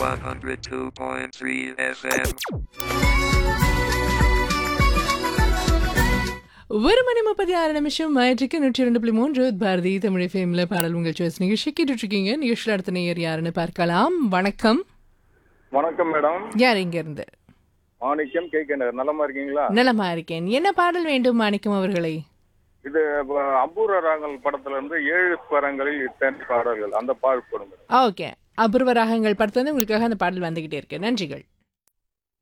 102.3 FM. ஒரு மணி முப்பத்தி ஆறு நிமிஷம் ஆயிற்றுக்கு நூற்றி ரெண்டு புள்ளி மூன்று பாரதி தமிழ் ஃபேமில் பாடல் உங்கள் சாய்ஸ் நிகழ்ச்சி கேட்டுட்டு இருக்கீங்க நிகழ்ச்சியில் அடுத்த நேயர் யாருன்னு பார்க்கலாம் வணக்கம் வணக்கம் மேடம் யார் இங்க இருந்து மாணிக்கம் கே கே நகர் நலமா இருக்கீங்களா நலமா இருக்கேன் என்ன பாடல் வேண்டும் மாணிக்கம் அவர்களை இது ப- அபூர்வ ராகங்கள் படத்துல இருந்து ஏழு ஸ்வரங்களில் இத்தனை பாடல்கள் அந்த பாடல் போடுங்க ஓகே அபூர்வ ராகங்கள் படத்துல இருந்து உங்களுக்காக அந்த பாடல் வந்துகிட்டே இருக்கு நன்றிகள்